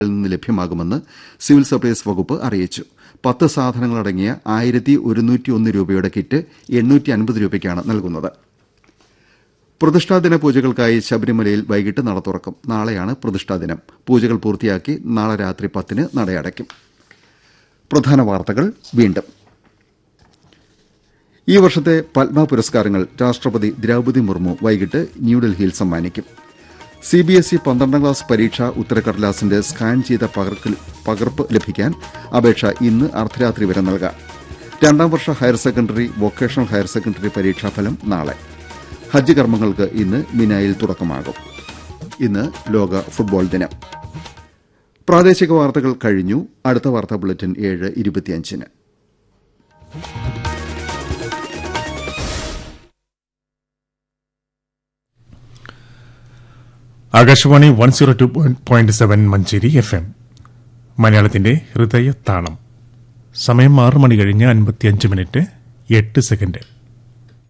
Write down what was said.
നിന്ന് ലഭ്യമാകുമെന്ന് civil supplies വകുപ്പ് അറിയിച്ചു പത്ത് സാധനങ്ങളടങ്ങിയ ആയിരത്തി ഒരുന്നൂറ്റി ഒന്ന് രൂപയുടെ കിറ്റ് എണ്ണൂറ്റി അൻപത് രൂപയ്ക്കാണ് നൽകുന്നത് പ്രതിഷ്ഠാദിന പൂജകൾക്കായി ശബരിമലയിൽ വൈകിട്ട് നട തുറക്കും നാളെയാണ് പ്രതിഷ്ഠാദിനം പൂജകൾ പൂർത്തിയാക്കി നാളെ രാത്രി പത്തിന് നടയടയ്ക്കും പ്രധാന വാർത്തകൾ വീണ്ടും ഈ വർഷത്തെ പത്മ പുരസ്കാരങ്ങൾ രാഷ്ട്രപതി ദ്രൌപതി മുർമു വൈകിട്ട് ന്യൂഡൽഹിയിൽ സമ്മാനിക്കും സിബിഎസ്ഇ പന്ത്രണ്ടാം ക്ലാസ് പരീക്ഷാ ഉത്തരക്കടലാസിന്റെ സ്കാൻ ചെയ്ത പകർപ്പ് ലഭിക്കാൻ അപേക്ഷ ഇന്ന് അർദ്ധരാത്രി വരെ നൽകാം രണ്ടാം വർഷ higher secondary vocational higher secondary പരീക്ഷാഫലം നാളെ ഹജ്ജ് കർമ്മങ്ങൾക്ക് ഇന്ന് മിനായിൽ തുടക്കമാകും ഇന്ന് ലോക ഫുട്ബോൾ ദിനം പ്രാദേശിക വാർത്തകൾ കഴിഞ്ഞു അടുത്ത വാർത്താ ബുള്ളറ്റിൻ ഏഴ് ഇരുപത്തിയഞ്ചിന് Akashvani one zero two point seven Manjeri F M മലയാളത്തിന്റെ ഹൃദയ താളം സമയം ആറ് മണി കഴിഞ്ഞ് അൻപത്തിയഞ്ച് മിനിറ്റ് എട്ട് സെക്കൻഡ്